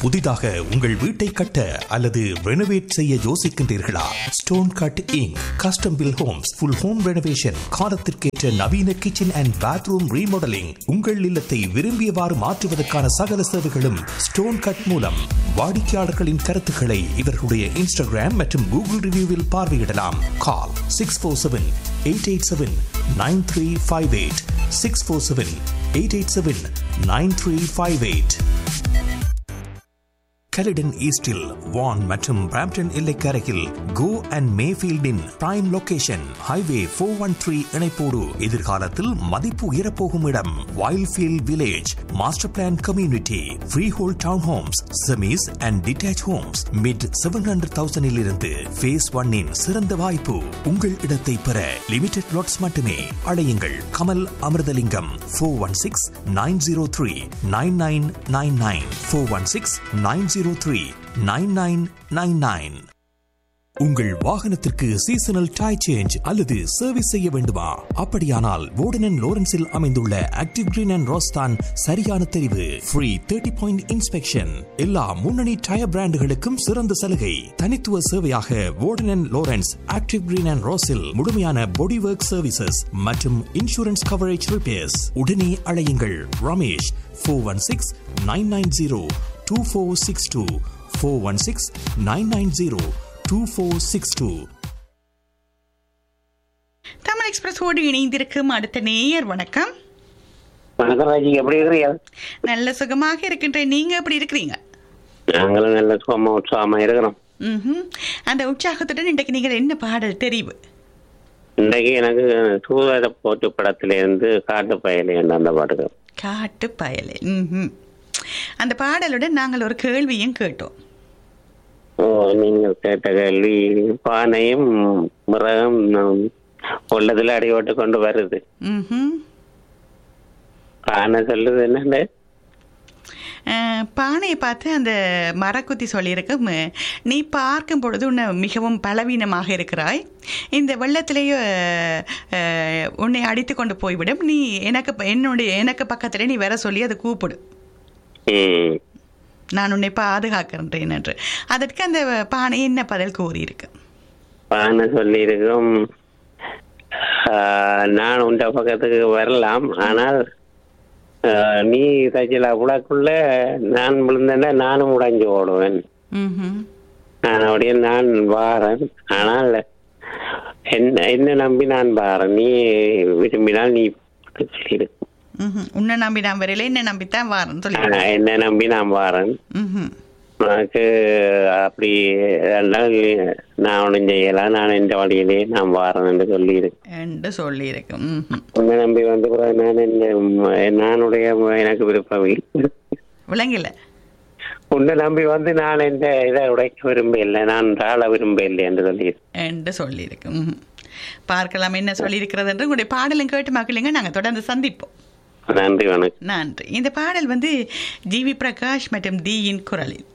புதிதாக உங்கள் வீட்டை கட்ட அல்லது ரெனோவேட் செய்ய யோசிக்கின்றீர்களா Stone Cut Inc custom built homes full home renovation காலத்திற்கேற்ற நவீன கிச்சன் அண்ட் பாத்ரூம் ரீமாடலிங் உங்கள் இல்லத்தை விரும்பியவாறு மாற்றுவதற்கான சகல சேவைகளும் ஸ்டோன் கட் மூலம் வாடிக்கையாளர்களின் கருத்துக்களை இவர்களுடைய இன்ஸ்டாகிராம் மற்றும் கூகுள் ரிவ்யூவில் பார்வையிடலாம் call six four seven eight eight seven nine three five eight six four seven eight eight seven nine three five eight Caledon ஈஸ்டில் வான் மற்றும் பிராம்டன் எல்லைக்கரையில் கோ அண்ட் மேஃபீல்டின் prime location highway four one three இணைப்போடு எதிர்காலத்தில் மதிப்பு உயரப்போகும் இடம் Wildfield village master plan community freehold town homes semis and detached homes mid seven hundred தௌசண்டில் இருந்து ஃபேஸ் ஒன்னின் சிறந்த வாய்ப்பு உங்கள் இடத்தை பெற லிமிடெட் லாட்ஸ் மட்டுமே அழையுங்கள் Kamal Amirthalingam four one six nine zero three nine nine nine nine four one six nine zero three nine nine nine nine உங்கள் வாகனத்திற்கு சீசனல் டை சேஞ்ச் அல்லது சர்வீஸ் செய்ய வேண்டுமா அப்படியானால் வோர்டன் லோரன்ஸில் அமைந்துள்ள ஆக்டிவ் கிரீன் அண்ட் ரோஸ்தான் சரியான தெரிவு ஃப்ரீ தேர்ட்டி பாயிண்ட் இன்ஸ்பெக்ஷன் எல்லா முன்னணி டயர் பிராண்டுகளுக்கும் சிறந்த சலுகை தனித்துவ சேவையாக Warden Lawrence active green and ரோஸில் முழுமையான பாடி ஒர்க் சர்வீசஸ் மற்றும் இன்சூரன்ஸ் கவரேஜ் ரிப்பேர்ஸ் உடனே அழையுங்கள் Ramesh four one six nine nine zero two four six two four one six nine nine zero two four six two Tamil எக்ஸ்பிரஸோடு இணைந்திருக்கும் அடுத்த நேயர் வணக்கம் வணக்கம் ராஜி எப்படி இருக்கிறீங்க நல்ல சுகமாக இருக்கின்ற நீங்க எப்படி இருக்கிறீங்க நாங்களும் நல்ல சுகமா உற்சாகமா இருக்கிறோம் ம்ஹும். அந்த உற்சாகத்துடன் இன்றைக்கு நீங்கள் என்ன பாடல் தெரிவு இன்றைக்கு எனக்கு சூதாட போட்டு படத்துல இருந்து காட்டு பயலே என்ற அந்த பாட்டுக்கு காட்டு பயலே ம்ஹும். அந்த பாடலுடன் நாங்கள் ஒரு கேள்வியும் கேட்டோம் ஓ நீங்கள் கேட்ட கேள்வி பானையும் மிருகம் நம் உள்ளத்துல அடிபட்டு கொண்டு வருது ம்ஹும். பானை சொல்லுது என்னண்டு அஹ், பானையை பார்த்து அந்த மரக்குத்தி சொல்லியிருக்கு "ம- நீ பார்க்கும் பொழுது உன்னை மிகவும் பலவீனமாக இருக்கிறாய் இந்த வெள்ளத்திலேயே அஹ், அஹ், உன்னை அடித்து கொண்டு போய்விடும் நீ எனக்கு ப- என்னுடைய எனக்கு பக்கத்திலே நீ வர சொல்லி அதை கூப்பிடு ம் நான் உன்னை பாதுகாக்கின்றேன் என்று அதற்கு அந்த பானை என்ன பதில் கூறியிருக்கு பானை சொல்லி இருக்கும் நான் உண்ட பக்கத்துக்கு வரலாம் ஆனால் ஆஹ், நீ தைச்சல உடக்குள்ள நான் விழுந்தேன்னா நானும் உடைஞ்சு ஓடுவேன் ம்ஹும். நான் அப்படியே நான் வாரேன் ஆனால் என்ன என்ன நம்பி நான் வாரேன் நீ விரும்பினால் நீ சொல்லிடு ம்ஹும். உன்னை நம்பி நான் வரையில என்ன நம்பித்தான் வாரேன்னு சொல்லி ஆஹ், என்ன நம்பி நான் வாரேன் ம்ஹும். உனக்கு அப்படி இருந்தால் நான் ஒன்றும் செய்யலாம் நான் எந்த வழியிலே நான் வாரேன் என்று சொல்லியிருக்கு என்று சொல்லியிருக்கு ம்ஹும். உன்னை நம்பி வந்த பிறகு நான் என்ன நானுடைய எனக்கு விருப்பம் இல்லை. விளங்கல உன்னை நம்பி வந்து நான் எந்த இதை உடைக்க விரும்ப இல்லை நான் தாழ விரும்ப இல்லை என்று சொல்லியிருக்கேன் என்று சொல்லியிருக்கு ம்ஹும். பார்க்கலாம் என்ன சொல்லியிருக்கிறது என்று உங்களுடைய பாடலும் கேட்டு மக்களுங்க நாங்கள் தொடர்ந்து சந்திப்போம் நன்றி வணக்கம் நன்றி இந்த பாடல் வந்து ஜிவி பிரகாஷ் மற்றும் தீயின் குரலில்